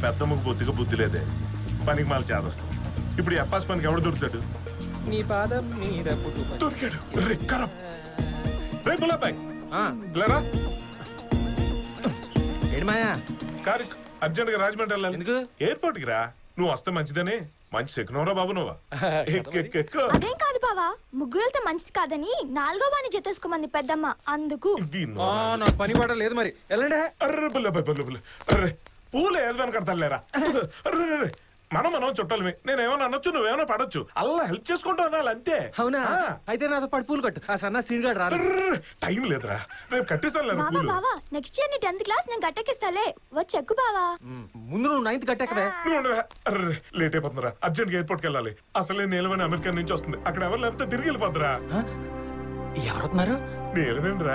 పెద్దమ్మకు బొత్తిగా బుద్ధి లేదే పనికి మాల చేదస్తాం ఇప్పుడు ఈ అప్పాస్ పనికి ఎవడు దొరుకుతాడు నీ పాదం మీద పుట్టు దొరికాడు రే కరం రే గులాబాయ్ లేరా ఏడు మాయా కారు అర్జెంట్ గా రాజమండ్రి వెళ్ళాలి ఎందుకు? ఎయిర్పోర్ట్ కి రా నువ్వు వస్తే మంచిదనే మంచి సెక్నవరా బాబు నువ్వు ఎక్కు ఎక్కు ఎక్కు అదేం కాదు బావా ముగ్గురులతో మంచిది కాదని నాలుగో వాణి జతేసుకోమంది పెద్దమ్మ అందుకు ఇది ఆ, నాకు పని పాట లేదు మరి వెళ్ళండి అర్రే బుల్ల బుల్ల బుల్ల అర్రే పూలు ఏదైనా కడతాలేరా అర్రే అర్రే. మనం మనం చుట్టాలమే నేనేమన్నా అనొచ్చు నువ్వేమైనా పడొచ్చు అల్లా హెల్ప్ చేసుకుంటూ అనాలి అంతే అవునా ఆ. అయితే నాతో పాటు పూలు కట్టు ఆ సన్న సీన్గాడు రాదు అర్రే, టైం లేదురా రేపు కట్టిస్తాను లేదా బావా పూలు బావా నెక్స్ట్ ఇయర్ నీ టెన్త్ క్లాస్ నేను గట్టెక్కిస్తాలే వచ్చి ఎక్కు బావా మ్, ముందు నువ్వు నైన్త్ కట్టెక్కవే నువ్వు ఉండవా? అర్రే లేట్ అయిపోతుందిరా అర్జెంట్ గా ఎయిర్పోర్ట్కి వెళ్ళాలి అసలే నీలమని అమెరికా నుంచి వస్తుంది అక్కడ ఎవరు లేకపోతే తిరిగి వెళ్ళిపోద్దురా ఎవరుతున్నారు నీలమేంద్రా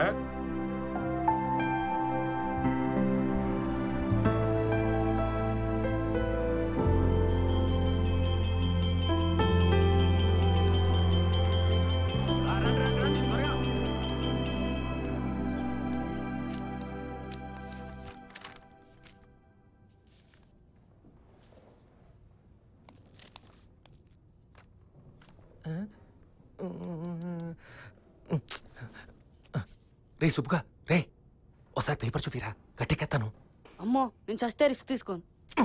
రే సుబ్బుగా రే ఒకసారి పేపర్ చూపిరా గట్టెక్కేస్తాను అమ్మో నేను చస్తే రిస్క్ తీసుకోను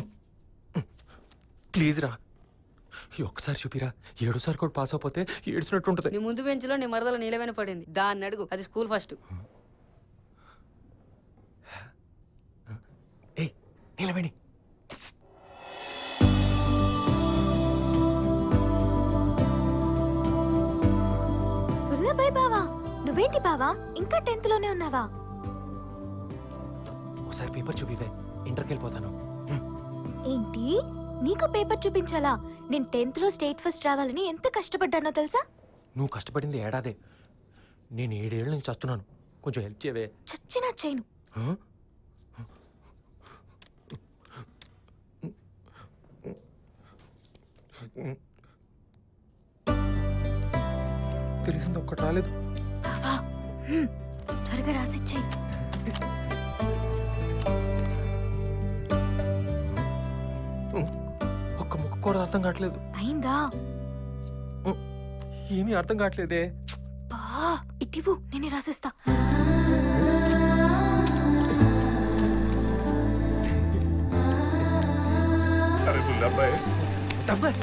ప్లీజ్ రా ఈ ఒక్కసారి చూపిరా ఏడోసారి కూడా పాస్ అయిపోతే ఏడ్చినట్టు ఉంటుంది నీ ముందు బెంచ్లో నీ మరదల నీలమైన పడింది దాన్ని అడుగు అది స్కూల్ ఫస్ట్ ఏ నిలవేణి వల్లభాయ్ బావా నువ్వేంటి బావా ఇంకా టెన్త్ లోనే ఉన్నావా ఒకసారి పేపర్ చూపివే ఇంటర్కి వెళ్ళిపోతాను ఏంటి నీకు పేపర్ చూపించాలా నేను టెన్త్ లో స్టేట్ ఫస్ట్ రావాలని ఎంత కష్టపడ్డానో తెలుసా నువ్వు కష్టపడింది ఏడాదే నేను ఏడేళ్ళ నుంచి వస్తున్నాను కొంచెం హెల్ప్ చేయవే చచ్చినా చేయను హ? తెలిసింది ఒక్కటి రాలేదు బావా హ్మ్, త్వరగా రాసిచ్చేయి ఒక్క ముక్క కూడా అర్థం కావట్లేదు అయిందా ఏమీ అర్థం కావట్లేదే బా ఇటివు నేనే రాసిస్తా అరే బుల్లబ్బాయ్ తప్పగా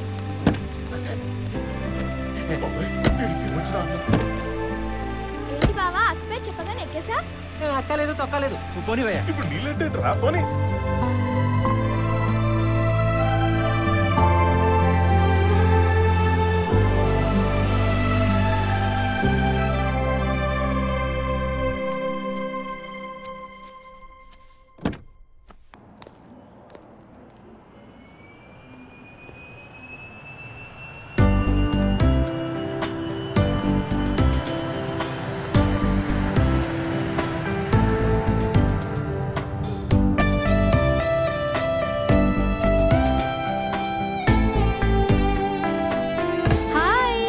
బాబాయ్, వీడికి ఏమొచ్చినా అన్నం? ఏంటి బావా అక్కపై చెప్పగానే ఎక్కేసా అక్కలేదు తొక్కలేదు నువ్వు పోనివయ్యా ఇప్పుడు నీళ్ళంటే రా పోనీ హాయ్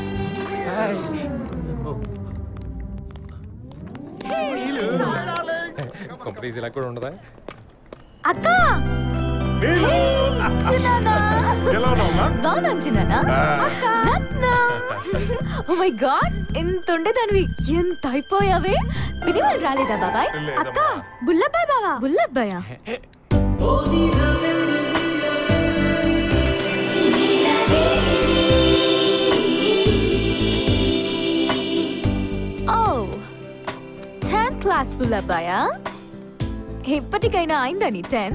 కంపెనీస్ ఇలా కూడా ఉండదా అక్క నీళ్ళు! చిన్నానా ఎలా ఉన్నావమ్మా బాగున్నాను చిన్నానా ఆ. రత్న ఓ మై గాడ్ ఎంత ఉండేదానివి ఎంత అయిపోయావే విని వాళ్ళు రాలేదా బాబాయ్ లేదమ్మా. అక్క బుల్లబ్బాయ్ బావా బుల్లబ్బాయ్ ఓ టెన్త్ క్లాస్ బుల్లబ్బాయా ఇప్పటికైనా అయిందా నీ టెన్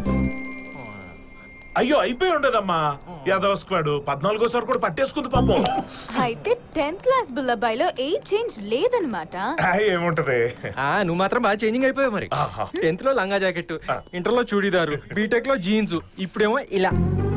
అయ్యో అయిపోయి ఉండదమ్మా యాదవ స్క్వాడ్ పద్నాలుగోసారి కూడా పట్టేసుకుంది పాపం అయితే టెన్త్ క్లాస్ బుల్లబ్బాయిలో ఏ చేంజ్ లేదనమాట ఆ, ఏముంటది ఆ, నువ్వు మాత్రం బాగా చేంజింగ్ అయిపోయావు మరి ఆహా. టెన్త్ లో లంగా జాకెట్ ఆ. ఇంటర్ లో చూడీదారు బీటెక్ లో జీన్స్ ఇప్పుడేమో ఇలా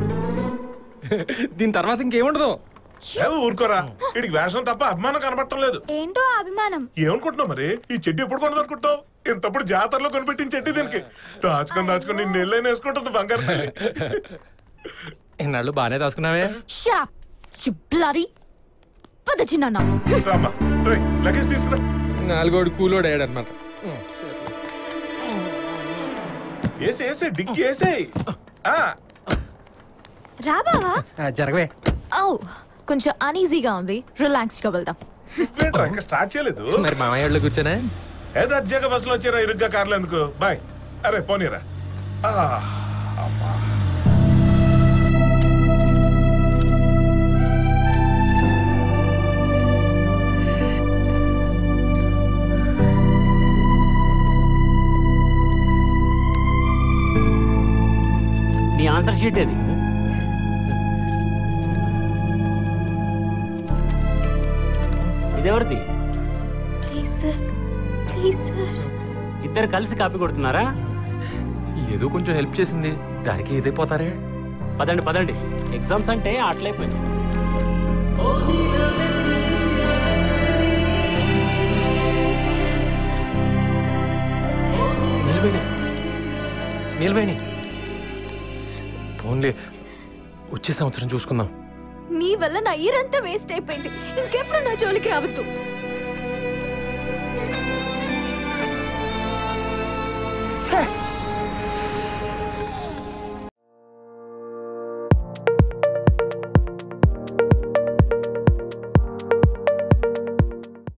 దీని తర్వాత ఇంకేముండదు ఏ, ఊరుకోరా వీడికి వేషం తప్ప అభిమానం కనబడటం లేదు ఏంటో ఆ అభిమానం ఏమనుకుంటున్నావు మరి ఈ చెడ్డి ఎప్పుడు కొనదనుకుంటావు ఇంతప్పుడు జాతరలో కొనిపెట్టిన చెడ్డి దీనికి దాచుకొని దాచుకొని నిన్ను నెల్లైన వేసుకుంటుంది బంగారు తల్లి ఎన్నాళ్ళు బాగానే దాచుకున్నావే షట్ యు బ్లడీ పద చిన్నానా రామ్మా రేయ్, లగేజ్ తీసుకురా నాలుగోడు కూలోడు అయ్యాడు అనమాట వేసి వేసి డిగ్గి వేసేయ్ ఆ, రా బావా జరగవే ఔ కొంచెం అనీజీగా ఉంది రిలాక్స్డ్ గా వెళ్దాం నువ్వేంట్రా ఇంకా స్టార్ట్ చేయలేదు మరి మామయ్య వాళ్ళు కూర్చోనే ఏదో అర్జెంట్ బస్సులో వచ్చారా ఇరుగ్గా కార్లు ఎందుకు బాయ్ అరే పోనీరా ఆ, అమ్మా. నీ ఆన్సర్ షీట్ ఏది ఇదెవరిది ప్లీజ్ సార్ ప్లీజ్ సార్ ఇద్దరు కలిసి కాపీ కొడుతున్నారా ఏదో కొంచెం హెల్ప్ చేసింది దానికి ఇదే పోతారే పదండి పదండి ఎగ్జామ్స్ అంటే అట్లయిపోయింది నిలబడి నిలబడి ఫోన్లే వచ్చే సంవత్సరం చూసుకుందాం నీ వల్ల నా ఇయర్ అంతా వేస్ట్ అయిపోయింది ఇంకెప్పుడు నా జోలికి రావద్దు